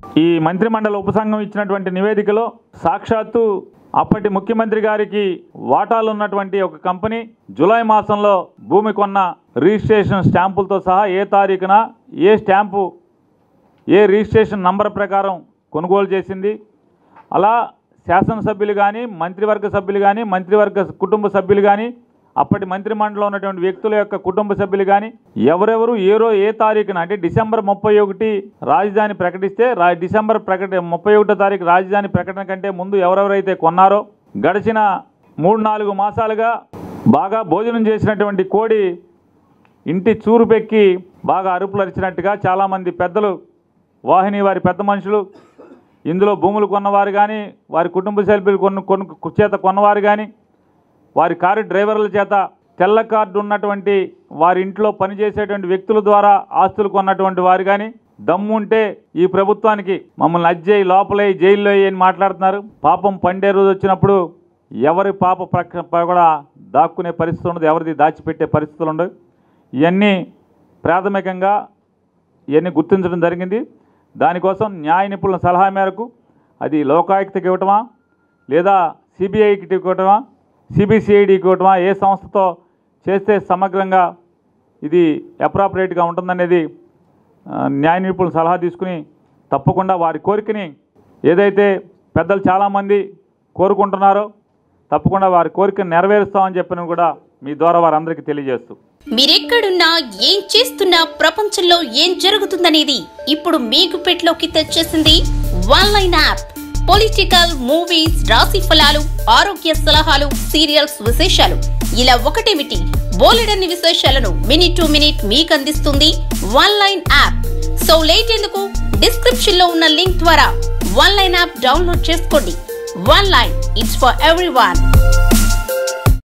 ఈ మంత్రిమండలి ఉపసంఘం ఇచ్చినటువంటి నివేదికలో సాక్షాత్తు అప్పటి ముఖ్యమంత్రి గారికి వాటాలు ఉన్నటువంటి ఒక కంపెనీ జూలై మాసంలో భూమి కొన్న రిజిస్ట్రేషన్ స్టాంపులతో సహా ఏ తారీఖున ఏ స్టాంపు ఏ రిజిస్ట్రేషన్ నంబర్ ప్రకారం కొనుగోలు చేసింది అలా శాసనసభ్యులు కానీ మంత్రివర్గ సభ్యులు కానీ మంత్రివర్గ కుటుంబ సభ్యులు కానీ అప్పటి మంత్రిమండలిలో ఉన్నటువంటి వ్యక్తుల యొక్క కుటుంబ సభ్యులు కానీ ఎవరెవరు ఏ రో ఏ తారీఖున అంటే డిసెంబర్ ముప్పై ఒకటి రాజధాని ప్రకటిస్తే రా డిసెంబర్ ప్రకట ముప్పై ఒకటో తారీఖు రాజధాని ప్రకటన కంటే ముందు ఎవరెవరైతే కొన్నారో గడిచిన మూడు నాలుగు మాసాలుగా బాగా భోజనం చేసినటువంటి కోడి ఇంటి చూరు పెక్కి బాగా అరుపులు అరిచినట్టుగా చాలామంది పెద్దలు వాహిని వారి పెద్ద మనుషులు ఇందులో భూములు కొన్నవారు కానీ వారి కుటుంబ సభ్యులు కొను కొను చేత కొన్నవారు కానీ వారి కారు డ్రైవర్ల చేత తెల్ల కార్డు ఉన్నటువంటి వారి ఇంట్లో పనిచేసేటువంటి వ్యక్తుల ద్వారా ఆస్తులు కొన్నటువంటి వారు కానీ దమ్ము ఉంటే ఈ ప్రభుత్వానికి మమ్మల్ని అజ్జేయి లోపలే జైల్లో అని మాట్లాడుతున్నారు పాపం పండే రోజు వచ్చినప్పుడు ఎవరి పాప ప్రక్క కూడా దాక్కునే పరిస్థితి ఉండదు ఎవరిది దాచిపెట్టే పరిస్థితులు ఉండవు ఇవన్నీ ప్రాథమికంగా ఇవన్నీ గుర్తించడం జరిగింది దానికోసం న్యాయ నిపుణుల సలహా మేరకు అది లోకాయుక్తకి ఇవ్వటమా లేదా సిబిఐకి ఇవ్వటమా సిబిసిఐడికి ఇవ్వటమా ఏ సంస్థతో చేస్తే సమగ్రంగా ఇది అప్రాపరేట్గా ఉంటుందనేది ఆ, న్యాయ నిపుణుల సలహా తీసుకుని తప్పకుండా వారి కోరికని ఏదైతే పెద్దలు చాలామంది కోరుకుంటున్నారో తప్పకుండా వారి కోరికను నెరవేరుస్తామని చెప్పిన కూడా మీ ద్వారా వారందరికీ తెలియజేస్తూ మీరెక్కడున్నా ఏం చేస్తున్నా ప్రపంచంలో ఏం జరుగుతుందనేది ఇప్పుడు మీకు పెట్లోకి తెచ్చేసింది one line app political movies రాశి ఫలాలు ఆరోగ్య సలహాలు సీరియల్స్ విశేషాలు ఇలా ఒకటేమిటి బోలెడన్ని విశేషాలను మినిట్ టు మినిట్ మీకు అందిస్తుంది one line app so late ఎందుకు డిస్క్రిప్షన్ లో ఉన్న లింక్ ద్వారా వన్ లైన్ యాప్ డౌన్లోడ్ చేసుకోండి one line it's for every